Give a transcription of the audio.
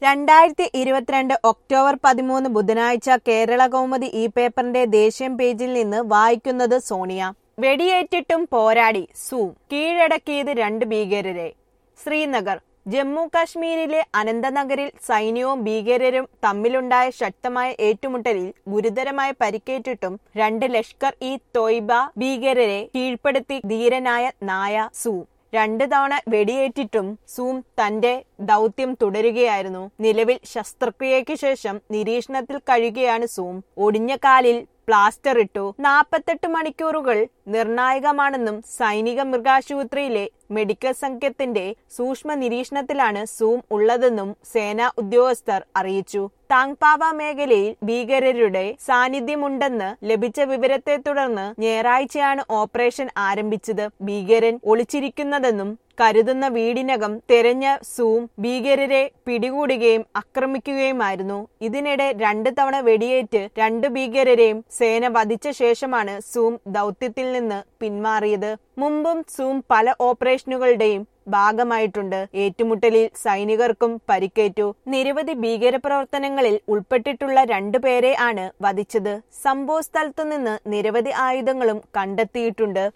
രണ്ടായിരത്തി ഇരുപത്തിരണ്ട് ഒക്ടോബർ പതിമൂന്ന് ബുധനാഴ്ച കേരള കൗമുദി ഈ പേപ്പറിന്റെ ദേശീയം പേജിൽ നിന്ന് വായിക്കുന്നത് സോണിയ വെടിയേറ്റിട്ടും പോരാടി സൂ കീഴടക്കിയത് രണ്ട് ഭീകരരെ ശ്രീനഗർ ജമ്മു കാശ്മീരിലെ അനന്തനഗറിൽ സൈന്യവും ഭീകരരും തമ്മിലുണ്ടായ ശക്തമായ ഏറ്റുമുട്ടലിൽ ഗുരുതരമായ പരിക്കേറ്റിട്ടും രണ്ട് ലഷ്കർ ഇ തോയ്ബ ഭീകരരെ കീഴ്പ്പെടുത്തി ധീരനായ നായ സൂ രണ്ട് തവണ വെടിയേറ്റിട്ടും സൂം തന്റെ ദൗത്യം തുടരുകയായിരുന്നു നിലവിൽ ശസ്ത്രക്രിയയ്ക്ക് ശേഷം നിരീക്ഷണത്തിൽ കഴിയുകയാണ് സൂം ഒടിഞ്ഞ കാലിൽ പ്ലാസ്റ്റർ ഇട്ടു നാൽപ്പത്തെട്ട് മണിക്കൂറുകൾ നിർണായകമാണെന്നും സൈനിക മൃഗാശുപത്രിയിലെ മെഡിക്കൽ സംഘത്തിന്റെ സൂക്ഷ്മ നിരീക്ഷണത്തിലാണ് സൂം ഉള്ളതെന്നും സേനാ ഉദ്യോഗസ്ഥർ അറിയിച്ചു താങ്പാവ മേഖലയിൽ ഭീകരരുടെ സാന്നിധ്യമുണ്ടെന്ന് ലഭിച്ച വിവരത്തെ തുടർന്ന് ഞായറാഴ്ചയാണ് ഓപ്പറേഷൻ ആരംഭിച്ചത് ഭീകരൻ ഒളിച്ചിരിക്കുന്നതെന്നും കരുതുന്ന വീടിനകം തെരഞ്ഞ സൂം ഭീകരരെ പിടികൂടുകയും ആക്രമിക്കുകയുമായിരുന്നു ഇതിനിടെ രണ്ട് തവണ വെടിയേറ്റ് രണ്ട് ഭീകരരെയും സേന വധിച്ച ശേഷമാണ് സൂം ദൗത്യത്തിൽ നിന്ന് പിന്മാറിയത് മുമ്പും സൂം പല ഓപ്പറേഷനുകളുടെയും ഭാഗമായിട്ടുണ്ട് ഏറ്റുമുട്ടലിൽ സൈനികർക്കും പരിക്കേറ്റു നിരവധി ഭീകരപ്രവർത്തനങ്ങളിൽ ഉൾപ്പെട്ടിട്ടുള്ള രണ്ടുപേരെ ആണ് വധിച്ചത് സംഭവ സ്ഥലത്തു നിന്ന് നിരവധി ആയുധങ്ങളും കണ്ടെത്തിയിട്ടുണ്ട്